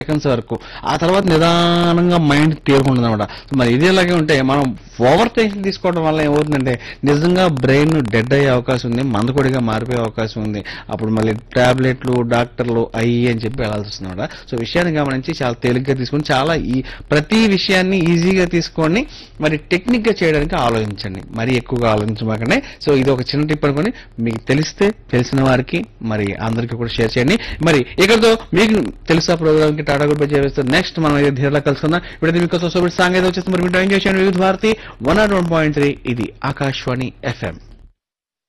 seconds వరకు ఆ తర్వాత నిదానంగా మైండ్ తేరుకుంటుంది అనమాట మరి ఇది ఇలాగే ఉంటే మనం ఓవర్ టెన్షన్ తీసుకోవడం వల్ల ఏమవుతుందంటే నిజంగా బ్రెయిన్ డెడ్ అయ్యే అవకాశం ఉంది మందకొడిగా మారిపోయే అవకాశం ఉంది అప్పుడు మళ్ళీ టాబ్లెట్లు డాక్టర్లు అయ్యి అని చెప్పి వెళ్ళాల్సి వస్తుంది అనమాట సో విషయాన్ని గమనించి చాలా తేలిగ్గా తీసుకొని చాలా ఈ ప్రతి విషయాన్ని ఈజీగా తీసుకొని మరి టెక్నిక్ గా చేయడానికి ఆలోచించండి మరి ఎక్కువగా ఆలోచించమాకండి సో ఇది ఒక చిన్న టిప్ అనుకొని మీకు తెలిస్తే తెలిసిన వారికి మరి అందరికీ కూడా షేర్ చేయండి మరి ఇక్కడతో మీకు తెలుసా ప్రోగ్రామ్ కి టాటా గుడ్ బై చేస్తే నెక్స్ట్ మనం అయితే ధీరలా కలుసుకుందాం ఇప్పుడు మీకు సో సాంగ్ అయితే వచ్చేసి మరి మీరు ఎంజాయ్ చేయండి Vividh Bharati one not one point three ఇది ఆకాశవాణి ఎఫ్ఎం